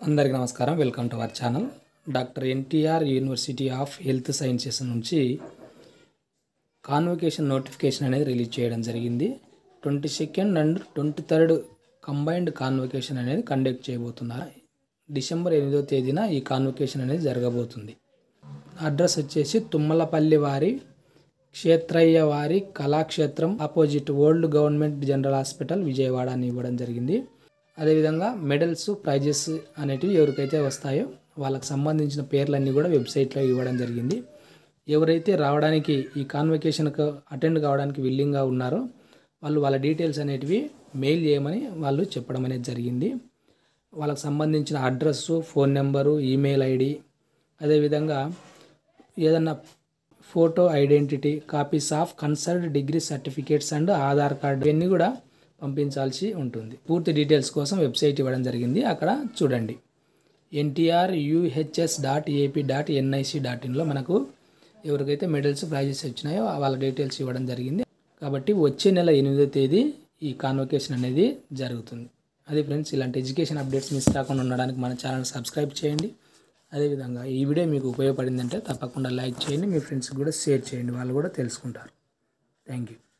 అందరికీ నమస్కారం welcome to our channel doctor NTR university of health sciences నుంచి కాన్వకేషన్ నోటిఫికేషన్ అనేది రిలీజ్ చేయడం జరిగింది twenty second and twenty third combined convocation అనేది కండక్ట్ చేయబోతున్నారు డిసెంబర్ ఎనిమిదో తేదీన ఈ కాన్వకేషన్ అనేది జరగబోతుంది అడ్రస్ వచ్చేసి తుమ్మలపల్లి వారి క్షేత్రయ్య వారి Kalakshetram opposite old government general hospital Vijayawada అని ఇవ్వడం జరిగింది అదేవిధంగా మెడల్స్ ప్రైజెస్ అనేటివి ఎవరికైతే వస్తాయో వాళ్ళకి సంబంధించిన పేర్లన్నీ కూడా వెబ్సైట్లో ఇవ్వడం జరిగింది ఎవరైతే రావడానికి ఈ కాన్వకేషన్కు అటెండ్ కావడానికి విల్లింగ్గా ఉన్నారో వాళ్ళు వాళ్ళ డీటెయిల్స్ అనేటివి మెయిల్ చేయమని వాళ్ళు చెప్పడం అనేది జరిగింది వాళ్ళకి సంబంధించిన address phone number email ID అదేవిధంగా ఏదన్నా photo identity copies of concerned degree certificates and Aadhaar card ఇవన్నీ కూడా పంపించాల్సి ఉంటుంది పూర్తి డీటెయిల్స్ కోసం వెబ్సైట్ ఇవ్వడం జరిగింది అక్కడ చూడండి NTR UHS dot AP dot NIC dot ఇన్లో మనకు ఎవరికైతే మెడల్స్ ప్రైజెస్ వచ్చినాయో వాళ్ళ డీటెయిల్స్ ఇవ్వడం జరిగింది కాబట్టి వచ్చే నెల ఎనిమిదో తేదీ ఈ కాన్వకేషన్ అనేది జరుగుతుంది అది ఫ్రెండ్స్ ఇలాంటి ఎడ్యుకేషన్ అప్డేట్స్ మిస్ కాకుండా ఉండడానికి మన ఛానల్ సబ్స్క్రైబ్ చేయండి అదేవిధంగా ఈ వీడియో మీకు ఉపయోగపడిందంటే తప్పకుండా లైక్ చేయండి మీ ఫ్రెండ్స్కి కూడా షేర్ చేయండి వాళ్ళు కూడా తెలుసుకుంటారు థ్యాంక్ యూ